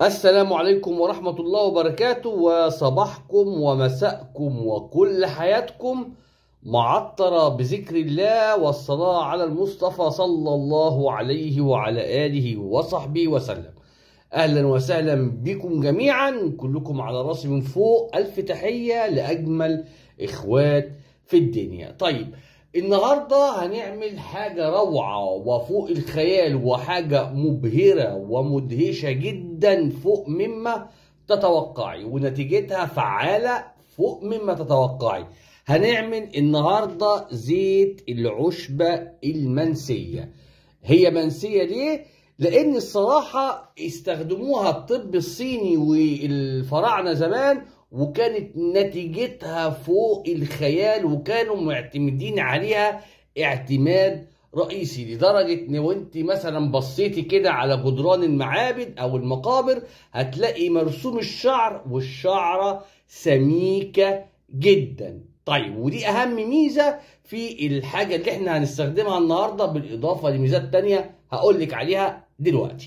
السلام عليكم ورحمة الله وبركاته وصباحكم ومساءكم وكل حياتكم معطرة بذكر الله والصلاة على المصطفى صلى الله عليه وعلى آله وصحبه وسلم أهلا وسهلا بكم جميعا كلكم على راسي من فوق ألف تحية لأجمل إخوات في الدنيا طيب النهارده هنعمل حاجة روعة وفوق الخيال وحاجة مبهرة ومدهشة جدا فوق مما تتوقعي ونتيجتها فعالة فوق مما تتوقعي هنعمل النهارده زيت العشبة المنسية هي منسية ليه؟ لأن الصراحة استخدموها الطب الصيني والفراعنة زمان وكانت نتيجتها فوق الخيال وكانوا معتمدين عليها اعتماد رئيسي لدرجة ان وانت مثلا بصيتي كده على جدران المعابد او المقابر هتلاقي مرسوم الشعر والشعرة سميكة جدا طيب ودي اهم ميزة في الحاجة اللي احنا هنستخدمها النهاردة بالاضافة لميزات تانية هقولك عليها دلوقتي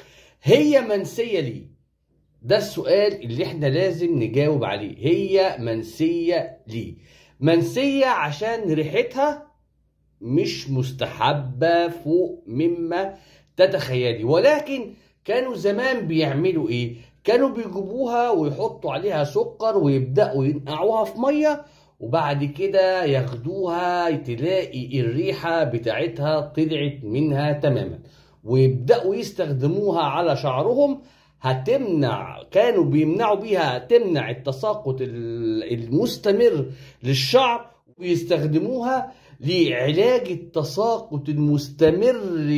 هي منسية ليه ده السؤال اللي احنا لازم نجاوب عليه هي منسية ليه منسية عشان ريحتها مش مستحبة فوق مما تتخيلي ولكن كانوا زمان بيعملوا ايه كانوا بيجيبوها ويحطوا عليها سكر ويبدأوا ينقعوها في مية وبعد كده ياخدوها تلاقي الريحة بتاعتها طلعت منها تماما ويبدأوا يستخدموها على شعرهم هتمنع كانوا بيمنعوا بيها تمنع التساقط المستمر للشعر ويستخدموها لعلاج التساقط المستمر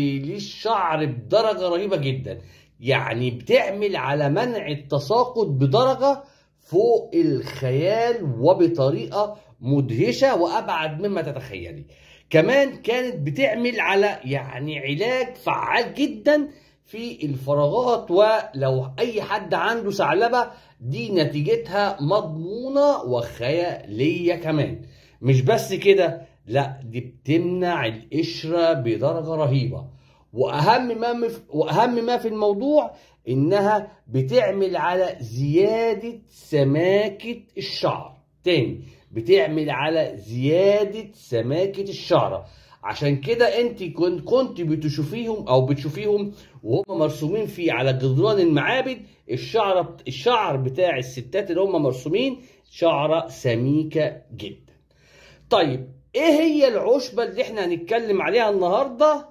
للشعر بدرجة رهيبة جدا يعني بتعمل على منع التساقط بدرجة فوق الخيال وبطريقة مدهشة وأبعد مما تتخيلي كمان كانت بتعمل على يعني علاج فعال جدا في الفراغات ولو اي حد عنده ثعلبه دي نتيجتها مضمونه وخياليه كمان مش بس كده لا دي بتمنع القشره بدرجه رهيبه واهم ما واهم ما في الموضوع انها بتعمل على زياده سماكه الشعر تاني بتعمل على زياده سماكه الشعره عشان كده انت كنت كنت بتشوفيهم او بتشوفيهم وهم مرسومين في على جدران المعابد الشعر الشعر بتاع الستات اللي هم مرسومين شعره سميكه جدا. طيب ايه هي العشبه اللي احنا هنتكلم عليها النهارده؟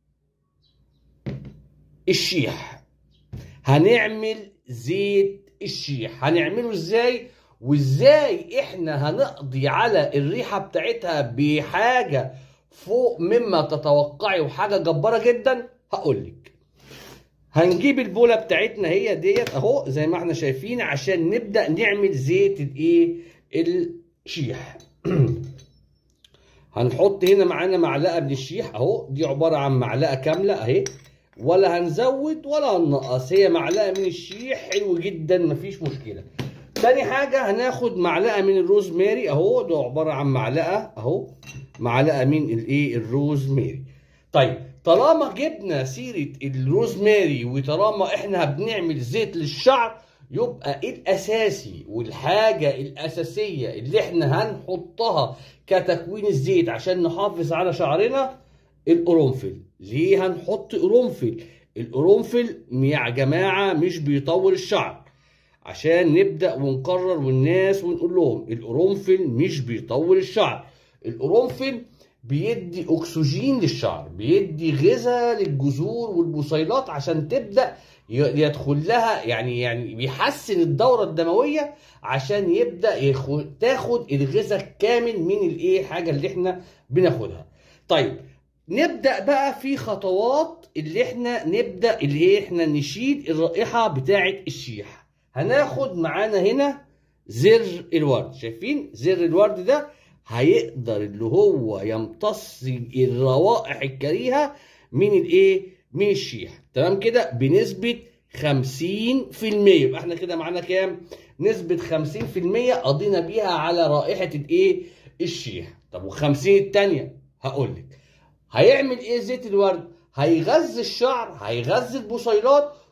الشيح. هنعمل زيت الشيح، هنعمله ازاي؟ وازاي احنا هنقضي على الريحه بتاعتها بحاجه فوق مما تتوقعي وحاجه جباره جدا هقولك هنجيب البوله بتاعتنا هي ديت اهو زي ما احنا شايفين عشان نبدا نعمل زيت الايه الشيح هنحط هنا معانا معلقه من الشيح اهو دي عباره عن معلقه كامله اهي ولا هنزود ولا هننقص هي معلقه من الشيح حلو جدا مفيش مشكله تاني حاجه هناخد معلقه من الروزماري اهو ده عباره عن معلقه اهو معلقه من الايه الروزماري طيب طالما جبنا سيره الروزماري وطالما احنا بنعمل زيت للشعر يبقى الاساسي والحاجه الاساسيه اللي احنا هنحطها كتكوين الزيت عشان نحافظ على شعرنا القرنفل ليه هنحط قرنفل القرنفل يا جماعه مش بيطول الشعر عشان نبدا ونقرر والناس ونقول لهم القرنفل مش بيطول الشعر القرنفل بيدي اكسجين للشعر بيدي غذاء للجذور والبصيلات عشان تبدا يدخل لها يعني يعني بيحسن الدوره الدمويه عشان يبدا ياخد تاخد الغذاء الكامل من الايه حاجه اللي احنا بناخدها طيب نبدا بقى في خطوات اللي احنا نبدا اللي احنا نشيل الرائحه بتاعه الشيح هناخد معانا هنا زر الورد شايفين زر الورد ده هيقدر اللي هو يمتص الروائح الكريهه من الايه من الشيح تمام كده بنسبه 50% يبقى احنا كده معانا كام نسبه 50% قضينا بيها على رائحه الايه الشيح طب و50 الثانيه هقول لك هيعمل ايه زيت الورد هيغذي الشعر هيغذي البصيلات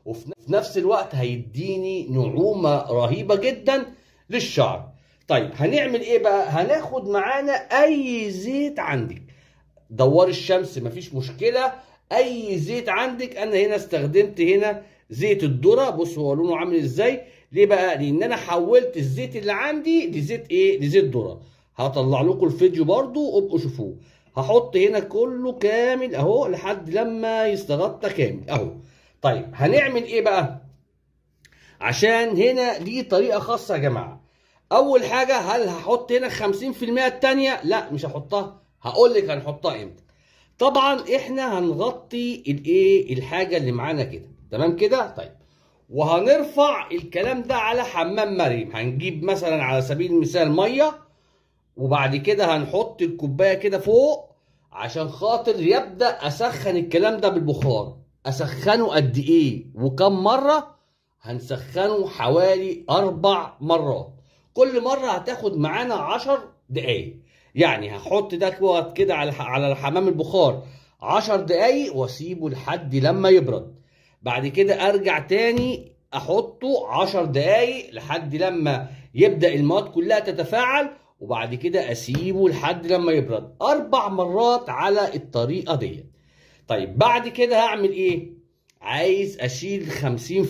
وفي نفس الوقت هيديني نعومه رهيبه جدا للشعر طيب هنعمل ايه بقى هناخد معانا اي زيت عندك دوار الشمس مفيش مشكله اي زيت عندك انا هنا استخدمت هنا زيت الذره بص هو لونه عامل ازاي ليه بقى لان انا حولت الزيت اللي عندي لزيت ايه لزيت ذره هطلع لكم الفيديو برضو وابقوا شوفوه هحط هنا كله كامل اهو لحد لما يستغطى كامل اهو طيب هنعمل ايه بقى عشان هنا دي طريقه خاصه يا جماعه اول حاجه هل هحط هنا 50% التانية لا مش هحطها هقول لك هنحطها امتى طبعا احنا هنغطي الايه الحاجه اللي معانا كده تمام كده طيب وهنرفع الكلام ده على حمام مريم هنجيب مثلا على سبيل المثال ميه وبعد كده هنحط الكوبايه كده فوق عشان خاطر يبدا اسخن الكلام ده بالبخار اسخنه قد ايه وكم مره هنسخنه حوالي اربع مرات كل مره هتاخد معانا عشر دقايق يعني هحط ده كده على على حمام البخار عشر دقايق واسيبه لحد لما يبرد بعد كده ارجع تاني احطه عشر دقايق لحد لما يبدا المواد كلها تتفاعل وبعد كده اسيبه لحد لما يبرد اربع مرات على الطريقه دي طيب بعد كده هعمل ايه عايز اشيل 50%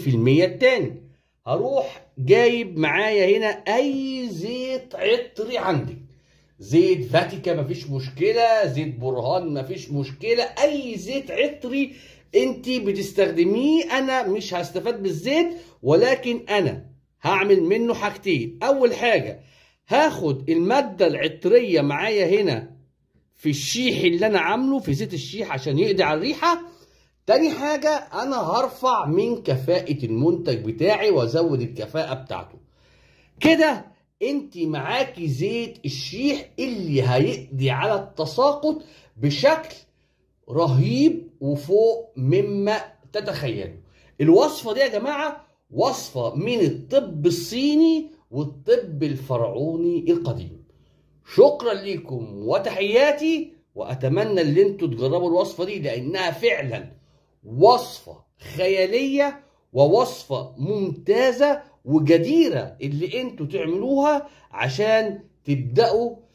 التاني هروح جايب معايا هنا اي زيت عطري عندك زيت فاتيكا مفيش مشكله زيت برهان مفيش مشكله اي زيت عطري انت بتستخدميه انا مش هستفاد بالزيت ولكن انا هعمل منه حاجتين اول حاجه هاخد الماده العطريه معايا هنا في الشيح اللي انا عامله في زيت الشيح عشان يقضي على الريحه تاني حاجه انا هرفع من كفاءه المنتج بتاعي وازود الكفاءه بتاعته كده انت معاكي زيت الشيح اللي هيقضي على التساقط بشكل رهيب وفوق مما تتخيلوا الوصفه دي يا جماعه وصفه من الطب الصيني والطب الفرعوني القديم شكرا لكم وتحياتي واتمنى ان انتوا تجربوا الوصفه دي لانها فعلا وصفه خياليه ووصفه ممتازه وجديره اللي انتوا تعملوها عشان تبداوا